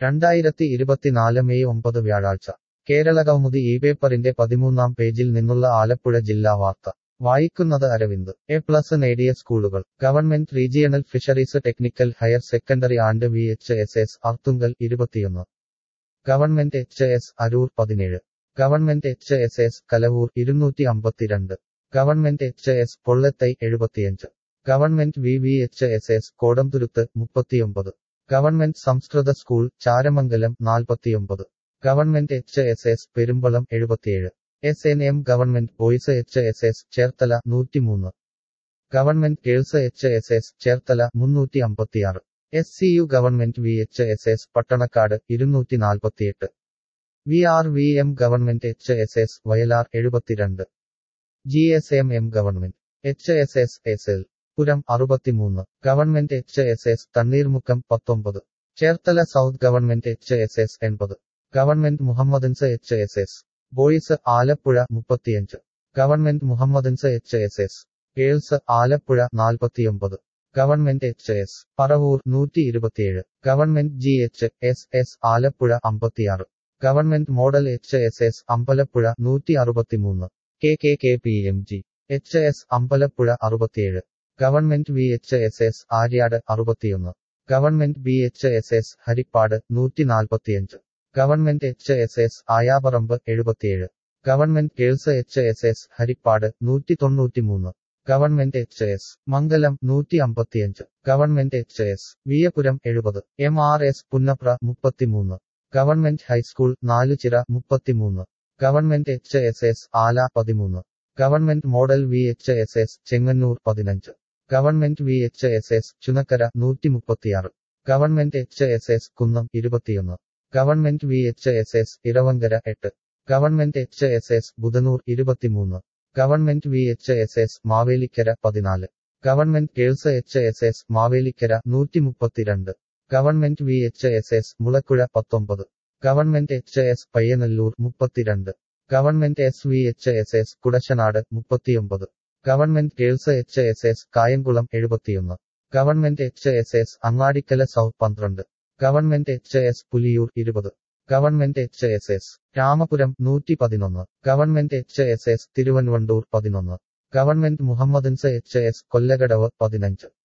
രണ്ടായിരത്തി ഇരുപത്തിനാല് മെയ് ഒമ്പത് വ്യാഴാഴ്ച കേരളകൗമുദി ഈ പേപ്പറിന്റെ പതിമൂന്നാം പേജിൽ നിന്നുള്ള ആലപ്പുഴ ജില്ലാ വാർത്ത വായിക്കുന്നത് അരവിന്ദ് എ പ്ലസ് നേടിയ സ്കൂളുകൾ government regional fisheries technical higher secondary and V H S S Arthunkal ഇരുപത്തിയൊന്ന് ഗവൺമെന്റ് എച്ച് എസ് അരൂർ പതിനേഴ് government H S S Kalavoor ഇരുന്നൂറ്റി അമ്പത്തിരണ്ട് ഗവൺമെന്റ് എച്ച് എസ് പൊള്ളത്തൈ എഴുപത്തിയഞ്ച് government V V H S S Kodamthuruth മുപ്പത്തിയൊമ്പത് ഗവൺമെന്റ് സംസ്കൃത സ്കൂൾ ചാരമംഗലം നാൽപ്പത്തിയൊമ്പത് government H S S Perumbalam എഴുപത്തിയേഴ് S N M government boys H S S Cherthala നൂറ്റിമൂന്ന് government girls H S S Cherthala മുന്നൂറ്റി അമ്പത്തിയാറ് S C U government V H S S Pattanakkad ഇരുന്നൂറ്റി നാൽപ്പത്തിയെട്ട് V R V M government H S S Vayalar എഴുപത്തിരണ്ട് G S M M government H S S S L Puram അറുപത്തിമൂന്ന് government H S S Thanneermukkam പത്തൊമ്പത് Cherthala south government H S S എൺപത് government Mohammedans H S S boys Alappuzha മുപ്പത്തിയഞ്ച് government Mohammedans H S S girls Alappuzha നാൽപ്പത്തിയൊമ്പത് government H S Paravur നൂറ്റി ഇരുപത്തിയേഴ് government G H S S Alappuzha അമ്പത്തിയാറ് government model H S S Ambalappuzha നൂറ്റി അറുപത്തിമൂന്ന് K K K P M G H S Ambalappuzha അറുപത്തിയേഴ് government V H S S Aryad അറുപത്തിയൊന്ന് government B H S S Harippad നൂറ്റി നാൽപ്പത്തിയഞ്ച് government H S S Ayaparambu എഴുപത്തിയേഴ് government girls H S S Harippad നൂറ്റി തൊണ്ണൂറ്റിമൂന്ന് government H S Mangalam നൂറ്റി അമ്പത്തിയഞ്ച് ഗവൺമെന്റ് എച്ച് എസ് വിയപുരം എഴുപത് എം ആർ എസ് പുന്നപ്ര മുപ്പത്തിമൂന്ന് ഗവൺമെന്റ് ഹൈസ്കൂൾ നാലുചിറ മുപ്പത്തിമൂന്ന് government H S S Ala പതിമൂന്ന് government model V H S S Chengannur പതിനഞ്ച് government V H S S Chunakkara നൂറ്റി മുപ്പത്തിയാറ് government H S S Kunnam ഇരുപത്തിയൊന്ന് government V H S S Eravankara എട്ട് government H S S Budhanoor ഇരുപത്തിമൂന്ന് government V H S S Mavelikkara പതിനാല് government girls H S S Mavelikkara നൂറ്റി മുപ്പത്തിരണ്ട് government V H S S Mulakkuzha പത്തൊമ്പത് government H S Payyanallur മുപ്പത്തിരണ്ട് government S V H S S Kudassanad മുപ്പത്തിയൊമ്പത് government girls H S S Kayamkulam എഴുപത്തിയൊന്ന് government H S S Angadikkal south പന്ത്രണ്ട് government H S Puliyoor ഇരുപത് government H S S Ramapuram നൂറ്റി പതിനൊന്ന് government H S S Thiruvanvandoor പതിനൊന്ന് government Mohammedans H S Kollakadavu പതിനഞ്ച്